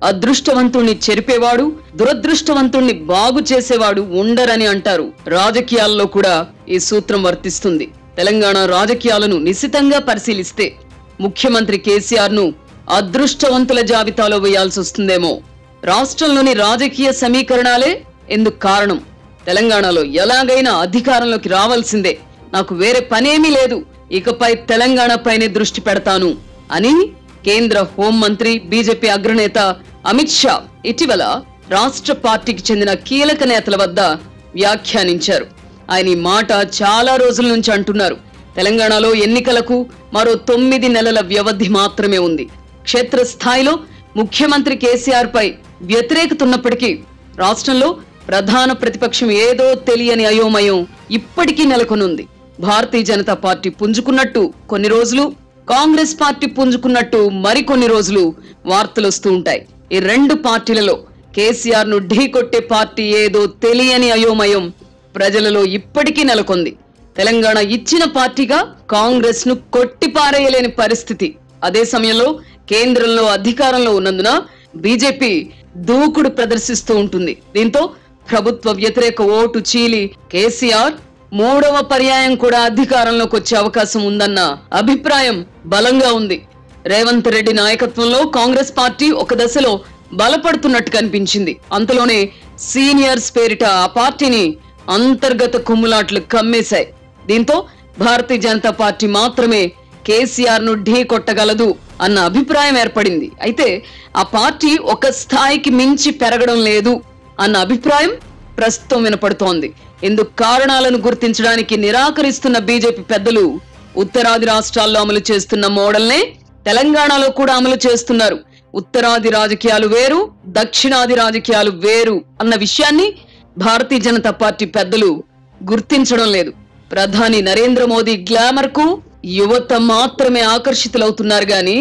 అదృష్టవంతుణ్ణి చెరిపేవాడు దురదృష్టవంతుణ్ణి బాగు చేసేవాడు ఉండరని అంటారు రాజకీయాల్లో కూడా ఈ సూత్రం వర్తిస్తుంది తెలంగాణ రాజకీయాలను నిశితంగా పరిశీలిస్తే ముఖ్యమంత్రి కేసీఆర్ ను అదృష్టవంతుల జాబితాలో వేయాల్సి వస్తుందేమో రాష్ట్రంలోని రాజకీయ సమీకరణాలే ఎందుకు కారణం తెలంగాణలో ఎలాగైనా అధికారంలోకి రావాల్సిందే నాకు వేరే పనేమీ లేదు ఇకపై తెలంగాణ పైనే దృష్టి పెడతాను అని కేంద్ర హోంమంత్రి బీజేపీ అగ్రనేత అమిత్ షా ఇటీవల రాష్ట్ర పార్టీకి చెందిన కీలక నేతల వద్ద వ్యాఖ్యానించారు ఆయన ఈ మాట చాలా రోజుల నుంచి అంటున్నారు తెలంగాణలో ఎన్నికలకు మరో తొమ్మిది నెలల వ్యవధి మాత్రమే ఉంది క్షేత్రస్థాయిలో ముఖ్యమంత్రి కేసీఆర్ పై వ్యతిరేకత ఉన్నప్పటికీ రాష్ట్రంలో ప్రధాన ప్రతిపక్షం ఏదో తెలియని అయోమయం ఇప్పటికీ నెలకొనుంది భారతీయ జనతా పార్టీ పుంజుకున్నట్టు కొన్ని రోజులు కాంగ్రెస్ పార్టీ పుంజుకున్నట్టు మరికొన్ని రోజులు వార్తలు వస్తూ ఉంటాయి ఈ రెండు పార్టీలలో కేసీఆర్ ను ఢీకొట్టే పార్టీ ఏదో తెలియని అయోమయం ప్రజలలో ఇప్పటికీ నెలకొంది తెలంగాణ ఇచ్చిన పార్టీగా కాంగ్రెస్ ను కొట్టిపారేయలేని పరిస్థితి అదే సమయంలో కేంద్రంలో అధికారంలో ఉన్నందున బీజేపీ దూకుడు ప్రదర్శిస్తూ ఉంటుంది దీంతో ప్రభుత్వ వ్యతిరేక ఓటు చీలి కేసీఆర్ మూడవ పర్యాయం కూడా అధికారంలోకి వచ్చే అవకాశం ఉందన్న అభిప్రాయం బలంగా ఉంది రేవంత్ రెడ్డి నాయకత్వంలో కాంగ్రెస్ పార్టీ ఒక దశలో బలపడుతున్నట్టు కనిపించింది అంతలోనే సీనియర్స్ పేరిట ఆ పార్టీని అంతర్గత కుమ్ములాట్లు కమ్మేశాయి దీంతో భారతీయ జనతా పార్టీ మాత్రమే కేసీఆర్ ను ఢీ కొట్టగలదు అన్న అభిప్రాయం ఏర్పడింది అయితే ఆ పార్టీ ఒక స్థాయికి మించి పెరగడం లేదు అన్న అభిప్రాయం ప్రస్తుతం వినపడుతోంది ఇందుకు కారణాలను గుర్తించడానికి నిరాకరిస్తున్న బీజేపీ పెద్దలు ఉత్తరాది రాష్ట్రాల్లో అమలు చేస్తున్న మోడల్నే తెలంగాణలో కూడా అమలు చేస్తున్నారు ఉత్తరాది రాజకీయాలు వేరు దక్షిణాది రాజకీయాలు వేరు అన్న విషయాన్ని భారతీయ జనతా పార్టీ పెద్దలు గుర్తించడం లేదు ప్రధాని నరేంద్ర మోదీ గ్లామర్ కు యువత మాత్రమే ఆకర్షితులవుతున్నారు గాని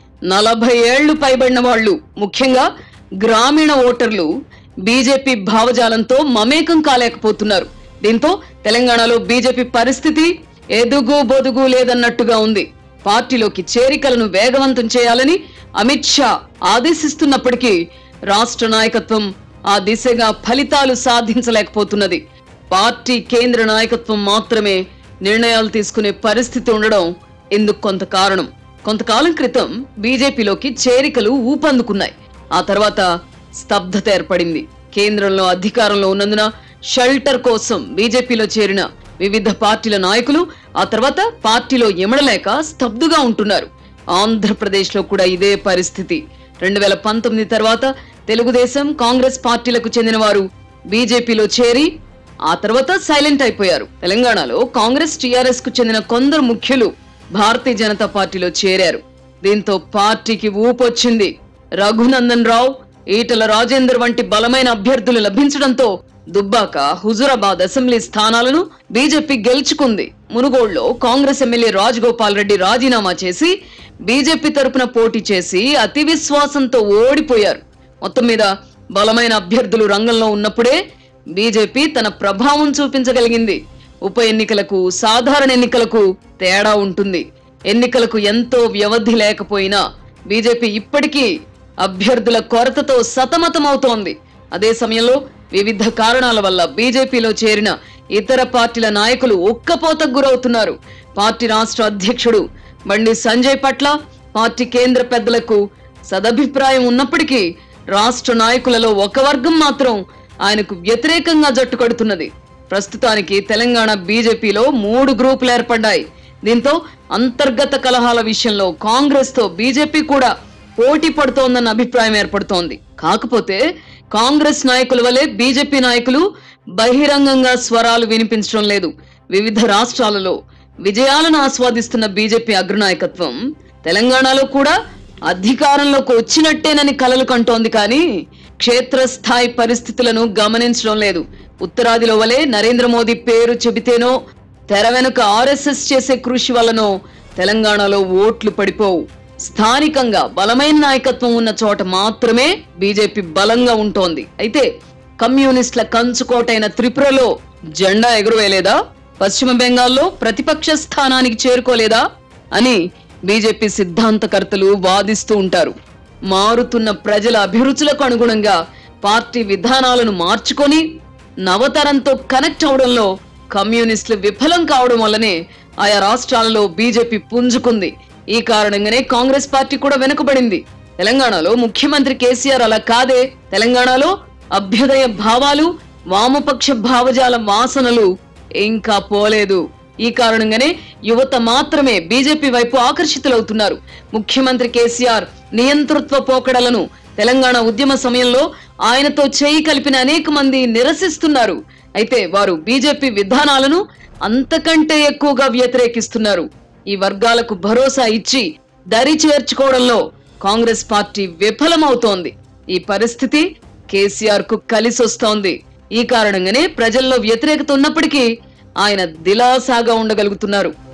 నలభై ఏళ్లు పైబడిన వాళ్ళు ముఖ్యంగా గ్రామీణ ఓటర్లు బీజేపీ భావజాలంతో మమేకం కాలేకపోతున్నారు దీంతో తెలంగాణలో బీజేపీ పరిస్థితి ఎదుగు బొదుగు లేదన్నట్టుగా ఉంది పార్టీలోకి చేరికలను వేగవంతం చేయాలని అమిత్ షా ఆదేశిస్తున్నప్పటికీ రాష్ట్ర నాయకత్వం ఆ దిశగా ఫలితాలు సాధించలేకపోతున్నది పార్టీ కేంద్ర నాయకత్వం మాత్రమే నిర్ణయాలు తీసుకునే పరిస్థితి ఉండడం ఇందుకు కొంత కారణం కొంతకాలం క్రితం బీజేపీలోకి చేరికలు ఊపందుకున్నాయి ఆ తర్వాత స్తబ్దత ఏర్పడింది కేంద్రంలో అధికారంలో ఉన్నందున షెల్టర్ కోసం బీజేపీలో చేరిన వివిధ పార్టీల నాయకులు ఆ తర్వాత పార్టీలో ఎమడలేక స్తబ్దుగా ఉంటున్నారు ఆంధ్రప్రదేశ్ లో కూడా ఇదే పరిస్థితి రెండు వేల పంతొమ్మిది తర్వాత తెలుగుదేశం కాంగ్రెస్ పార్టీలకు చెందిన వారు బీజేపీలో చేరి ఆ తర్వాత సైలెంట్ అయిపోయారు తెలంగాణలో కాంగ్రెస్ టీఆర్ఎస్ కు చెందిన కొందరు ముఖ్యులు భారతీయ జనతా పార్టీలో చేరారు దీంతో పార్టీకి ఊపొచ్చింది రఘునందన్ రావు ఈటల రాజేందర్ వంటి బలమైన అభ్యర్థులు లభించడంతో దుబ్బాక హుజురాబాద్ అసెంబ్లీ స్థానాలను బీజేపీ గెలుచుకుంది మునుగోడులో కాంగ్రెస్ ఎమ్మెల్యే రాజగోపాల్ రెడ్డి రాజీనామా చేసి బీజేపీ తరపున పోటీ చేసి అతి విశ్వాసంతో ఓడిపోయారు మొత్తం మీద బలమైన అభ్యర్థులు రంగంలో ఉన్నప్పుడే బీజేపీ తన ప్రభావం చూపించగలిగింది ఉప ఎన్నికలకు సాధారణ ఎన్నికలకు తేడా ఉంటుంది ఎన్నికలకు ఎంతో వ్యవధి లేకపోయినా బీజేపీ ఇప్పటికీ అభ్యర్థుల కొరతతో సతమతమవుతోంది అదే సమయంలో వివిధ కారణాల వల్ల బీజేపీలో చేరిన ఇతర పార్టీల నాయకులు ఉక్కపోతకు గురవుతున్నారు పార్టీ రాష్ట్ర అధ్యక్షుడు బండి సంజయ్ పట్ల పార్టీ కేంద్ర పెద్దలకు సదభిప్రాయం ఉన్నప్పటికీ రాష్ట్ర నాయకులలో ఒక వర్గం మాత్రం ఆయనకు వ్యతిరేకంగా జట్టు కడుతున్నది ప్రస్తుతానికి తెలంగాణ బీజేపీలో మూడు గ్రూపులు ఏర్పడ్డాయి దీంతో అంతర్గత కలహాల విషయంలో కాంగ్రెస్ తో బీజేపీ కూడా పోటీ పడుతోందన్న అభిప్రాయం ఏర్పడుతోంది కాకపోతే కాంగ్రెస్ నాయకుల వలె బీజేపీ నాయకులు బహిరంగంగా స్వరాలు వినిపించడం లేదు వివిధ రాష్ట్రాలలో విజయాలను ఆస్వాదిస్తున్న బీజేపీ అగ్రనాయకత్వం తెలంగాణలో కూడా అధికారంలోకి వచ్చినట్టేనని కలలు కంటోంది కానీ క్షేత్రస్థాయి పరిస్థితులను గమనించడం లేదు ఉత్తరాదిలో వలె నరేంద్ర మోదీ పేరు చెబితేనో తెర వెనుక ఆర్ఎస్ఎస్ చేసే కృషి వలనో తెలంగాణలో ఓట్లు పడిపోవు స్థానికంగా బలమైన నాయకత్వం ఉన్న చోట మాత్రమే బీజేపీ బలంగా ఉంటోంది అయితే కమ్యూనిస్టుల కంచుకోటైన త్రిపురలో జెండా ఎగురవేయలేదా పశ్చిమ బెంగాల్లో ప్రతిపక్ష స్థానానికి చేరుకోలేదా అని బీజేపీ సిద్ధాంతకర్తలు వాదిస్తూ ఉంటారు మారుతున్న ప్రజల అభిరుచులకు అనుగుణంగా పార్టీ విధానాలను మార్చుకొని నవతరంతో కనెక్ట్ అవడంలో కమ్యూనిస్టులు విఫలం కావడం వల్లనే ఆయా రాష్ట్రాలలో బీజేపీ పుంజుకుంది ఈ కారణంగానే కాంగ్రెస్ పార్టీ కూడా వెనుకబడింది తెలంగాణలో ముఖ్యమంత్రి కేసీఆర్ అలా కాదే తెలంగాణలో అభ్యుదయ భావాలు వామపక్ష భావజాల వాసనలు ఇంకా పోలేదు ఈ కారణంగానే యువత మాత్రమే బీజేపీ వైపు ఆకర్షితులవుతున్నారు ముఖ్యమంత్రి కేసీఆర్ నియంతృత్వ పోకడలను తెలంగాణ ఉద్యమ సమయంలో ఆయనతో చేయి కలిపిన అనేక మంది నిరసిస్తున్నారు అయితే వారు బీజేపీ విధానాలను అంతకంటే ఎక్కువగా వ్యతిరేకిస్తున్నారు ఈ వర్గాలకు భరోసా ఇచ్చి దరి చేర్చుకోవడంలో కాంగ్రెస్ పార్టీ విఫలమవుతోంది ఈ పరిస్థితి కేసీఆర్ కు కలిసొస్తోంది ఈ కారణంగానే ప్రజల్లో వ్యతిరేకత ఉన్నప్పటికీ ఆయన దిలాసాగా ఉండగలుగుతున్నారు